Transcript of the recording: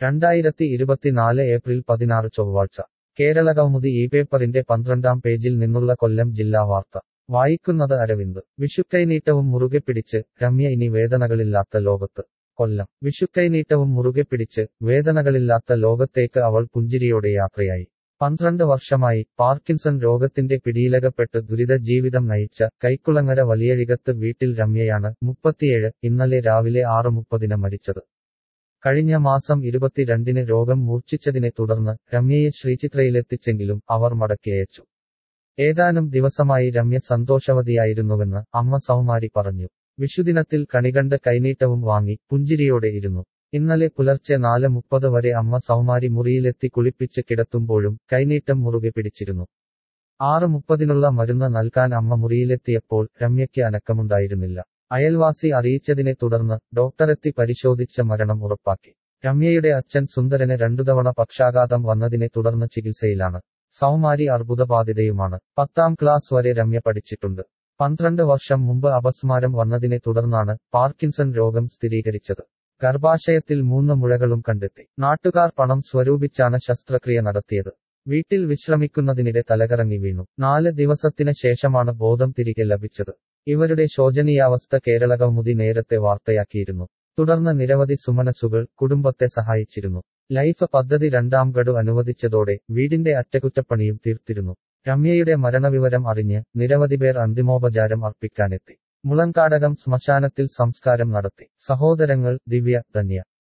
രണ്ടായിരത്തി ഇരുപത്തിനാല് ഏപ്രിൽ പതിനാറ് ചൊവ്വാഴ്ച കേരള കൗമുദി ഈ പേപ്പറിന്റെ പന്ത്രണ്ടാം പേജിൽ നിന്നുള്ള കൊല്ലം ജില്ലാ വാർത്ത വായിക്കുന്നത് അരവിന്ദ് വിഷുക്കൈനീട്ടവും മുറുകെ പിടിച്ച് രമ്യ ഇനി വേദനകളില്ലാത്ത ലോകത്ത് കൊല്ലം വിഷുക്കൈനീട്ടവും മുറുകെ പിടിച്ച് വേദനകളില്ലാത്ത ലോകത്തേക്ക് അവൾ പുഞ്ചിരിയോടെ യാത്രയായി പന്ത്രണ്ട് വർഷമായി പാർക്കിൻസൺ രോഗത്തിന്റെ പിടിയിലകപ്പെട്ട് ദുരിത ജീവിതം നയിച്ച കൈക്കുളങ്ങര വലിയഴികത്ത് വീട്ടിൽ രമ്യയാണ് മുപ്പത്തിയേഴ് ഇന്നലെ രാവിലെ ആറ് മുപ്പതിന് മരിച്ചത് കഴിഞ്ഞ മാസം ഇരുപത്തിരണ്ടിന് രോഗം മൂർച്ഛിച്ചതിനെ തുടർന്ന് രമ്യയെ ശ്രീചിത്രയിലെത്തിച്ചെങ്കിലും അവർ മടക്കിയയച്ചു ഏതാനും ദിവസമായി രമ്യ സന്തോഷവതിയായിരുന്നുവെന്ന് അമ്മ സൗമാരി പറഞ്ഞു വിഷുദിനത്തിൽ കണികണ്ട കൈനീട്ടവും വാങ്ങി പുഞ്ചിരിയോടെ ഇരുന്നു ഇന്നലെ പുലർച്ചെ നാല് മുപ്പത് വരെ അമ്മ സൗമാരി മുറിയിലെത്തി കുളിപ്പിച്ച് കിടത്തുമ്പോഴും കൈനീട്ടം മുറുകെ പിടിച്ചിരുന്നു ആറ് മുപ്പതിനുള്ള മരുന്ന് നൽകാൻ അമ്മ മുറിയിലെത്തിയപ്പോൾ രമ്യയ്ക്ക് അനക്കമുണ്ടായിരുന്നില്ല അയൽവാസി അറിയിച്ചതിനെ തുടർന്ന് ഡോക്ടറെത്തി പരിശോധിച്ച മരണം ഉറപ്പാക്കി രമ്യയുടെ അച്ഛൻ സുന്ദരന് രണ്ടുതവണ പക്ഷാഘാതം വന്നതിനെ തുടർന്ന് ചികിത്സയിലാണ് സൗമാരി അർബുദബാധിതയുമാണ് പത്താം ക്ലാസ് വരെ രമ്യ പഠിച്ചിട്ടുണ്ട് പന്ത്രണ്ട് വർഷം മുമ്പ് അപസ്മാരം വന്നതിനെ തുടർന്നാണ് പാർക്കിൻസൺ രോഗം സ്ഥിരീകരിച്ചത് ഗർഭാശയത്തിൽ മൂന്ന് മുഴകളും കണ്ടെത്തി നാട്ടുകാർ പണം സ്വരൂപിച്ചാണ് ശസ്ത്രക്രിയ നടത്തിയത് വീട്ടിൽ വിശ്രമിക്കുന്നതിനിടെ തലകറങ്ങി വീണു നാല് ദിവസത്തിന് ശേഷമാണ് ബോധം തിരികെ ലഭിച്ചത് ഇവരുടെ ശോചനീയാവസ്ഥ കേരള കൗമുദി നേരത്തെ വാർത്തയാക്കിയിരുന്നു തുടർന്ന് നിരവധി സുമനസുകൾ കുടുംബത്തെ സഹായിച്ചിരുന്നു ലൈഫ് പദ്ധതി രണ്ടാം ഗഡു അനുവദിച്ചതോടെ വീടിന്റെ അറ്റകുറ്റപ്പണിയും തീർത്തിരുന്നു രമ്യയുടെ മരണവിവരം അറിഞ്ഞ് നിരവധി പേർ അന്തിമോപചാരം അർപ്പിക്കാനെത്തി മുളങ്കാടകം ശ്മശാനത്തിൽ സംസ്കാരം നടത്തി സഹോദരങ്ങൾ ദിവ്യ ധന്യ